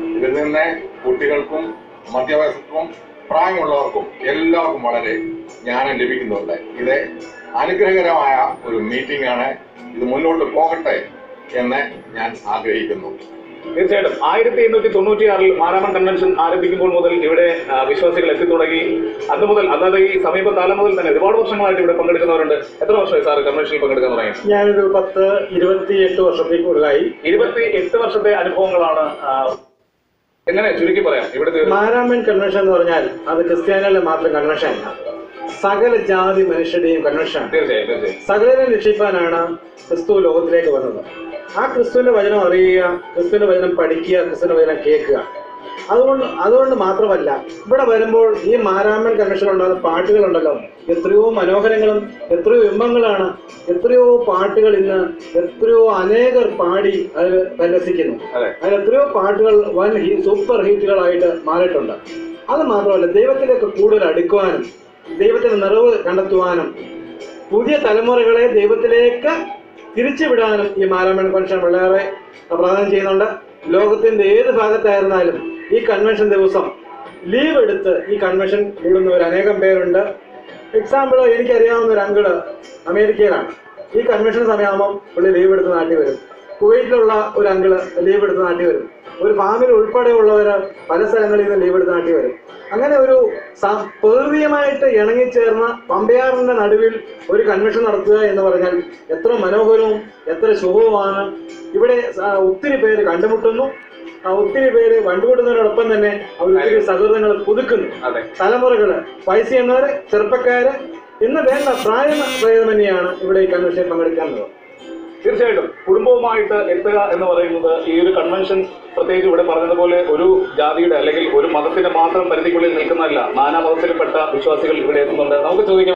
ഇതിൽ നിന്ന് കുട്ടികൾക്കും മധ്യവയസ്കർക്കും പ്രായമുള്ളവർക്കും എല്ലാവർക്കും വളരെ ജ്ഞാനം ലഭിക്കുന്നുണ്ട് ഇത് അനുഗ്രഹകരമായ ഒരു മീറ്റിംഗ് ആണ് ഇത് മുന്നോട്ട് പോകട്ടെ എന്ന് ഞാൻ ആഗ്രഹിക്കുന്നു തീർച്ചയായിട്ടും ആയിരത്തി എണ്ണൂറ്റി തൊണ്ണൂറ്റി ആറിൽ മാരാമൺ കൺവെൻഷൻ ആരംഭിക്കുമ്പോൾ മുതൽ ഇവിടെ ആ, വിശ്വാസികൾ എത്തി തുടങ്ങി അന്ന് മുതൽ അതായത് ഈ സമീപകാലം മുതൽ തന്നെ ഒരുപാട് വർഷങ്ങളായിട്ട് ഇവിടെ പങ്കെടുക്കുന്നവരുണ്ട് എത്ര വർഷമായി സാർ കൺവെൻഷനിൽ പങ്കെടുക്കാൻ തുടങ്ങി ഞാനൊരു പത്ത് ഇരുപത്തിയെട്ട് വർഷത്തേക്ക് കൂടുതലായി ഇരുപത്തി എട്ട് വർഷത്തെ അനുഭവങ്ങളാണ് ആ, എങ്ങനെ ചുരുക്കി പറയാം ഇവിടുത്തെ ഒരു- മാരാമൻ കൺവെൻഷൻ എന്ന് പറഞ്ഞാൽ അത് ക്രിസ്ത്യാനികളുടെ മാത്രം കൺവെൻഷൻ അല്ല സകല ജാതി മനുഷ്യരുടെയും കൺവെൻഷൻ തീർച്ചയായും തീർച്ചയായും സകലരെ രക്ഷിപ്പാനാണ് ക്രിസ്തു ലോകത്തിലേക്ക് വന്നത് ആ ക്രിസ്തുവിന്റെ വചനം അറിയുക ക്രിസ്തുവിന്റെ വചനം പഠിക്കുക ക്രിസ്തുവിന്റെ വചനം കേൾക്കുക അതുകൊണ്ട് അതുകൊണ്ട് മാത്രമല്ല ഇവിടെ വരുമ്പോൾ ഈ മാരാമൻ കൺവെൻഷൻ ഉണ്ടാകുന്ന പാട്ടുകളുണ്ടല്ലോ എത്രയോ മനോഹരങ്ങളും എത്രയോ ഇമ്പങ്ങളാണ് എത്രയോ പാട്ടുകൾ ഇന്ന് എത്രയോ അനേകർ പാടി അതിൽ പരിരസിക്കുന്നു അതെ അതിൽ എത്രയോ പാട്ടുകൾ വൻ ഹി സൂപ്പർ ഹിറ്റുകളായിട്ട് മാറിയിട്ടുണ്ട് അത് മാത്രമല്ല ദൈവത്തിലേക്ക് കൂടുതൽ അടുക്കുവാനും ദൈവത്തിന്റെ നിറവ് കണ്ടെത്തുവാനും പുതിയ തലമുറകളെ ദൈവത്തിലേക്ക് തിരിച്ചുവിടാനും ഈ മാരാമൺ കൺവെൻഷൻ വളരെ പ്രാധാന്യം ചെയ്യുന്നുണ്ട് ലോകത്തിന്റെ ഏത് ഭാഗത്തായിരുന്നാലും ഈ കൺവെൻഷൻ ദിവസം ലീവ് എടുത്ത് ഈ കൺവെൻഷൻ കൂടുന്നവർ അനേകം പേരുണ്ട് എക്സാമ്പിൾ എനിക്കറിയാവുന്ന ഒരു അങ്കിള് അമേരിക്കയിലാണ് ഈ കൺവെൻഷൻ സമയമാകുമ്പോൾ പുള്ളി ലീവ് എടുത്ത് നാട്ടിൽ വരും കുവൈറ്റിലുള്ള ഒരു അങ്കിള് ലീവ് എടുത്ത് നാട്ടിൽ വരും ഒരു ഫാമിലി ഉൾപ്പെടെയുള്ളവർ പല സ്ഥലങ്ങളിൽ നിന്ന് ലീവ് എടുത്ത് നാട്ടിൽ വരും അങ്ങനെ ഒരു സ- പ്രകൃതിയുമായിട്ട് ഇണങ്ങിച്ചേർന്ന പമ്പയാറിന്റെ നടുവിൽ ഒരു കൺവെൻഷൻ നടത്തുക എന്ന് പറഞ്ഞാൽ എത്ര മനോഹരവും എത്ര ശുഭവുമാണ് ഇവിടെ സ- ഒത്തിരി പേര് കണ്ടുമുട്ടുന്നു ആ ഒത്തിരി പേര് കണ്ടുമുട്ടുന്നതിനോടൊപ്പം തന്നെ അവർ ഒത്തിരി സൗഹൃദങ്ങൾ പുതുക്കുന്നു അതെ തലമുറകള് വയസ്സ് ചെന്നവര് ചെറുപ്പക്കാര് ഇന്ന് വേണ്ട പ്രായം തന്നെയാണ് ഇവിടെ ഈ കൺവെൻഷനിൽ പങ്കെടുക്കാനുള്ളത് തീർച്ചയായിട്ടും കുടുംബവുമായിട്ട് എത്തുക എന്ന് പറയുന്നത് ഈ ഒരു കൺവെൻഷൻ പ്രത്യേകിച്ച് ഇവിടെ പറഞ്ഞതുപോലെ ഒരു ജാതിയുടെ അല്ലെങ്കിൽ ഒരു മതത്തിന്റെ മാത്രം പരിധിക്കുള്ളിൽ നിൽക്കുന്നതല്ല നാനാ മതത്തിൽപ്പെട്ട വിശ്വാസികൾ ഇവിടെ എത്തുന്നുണ്ട് നമുക്ക് ചോദിക്കാം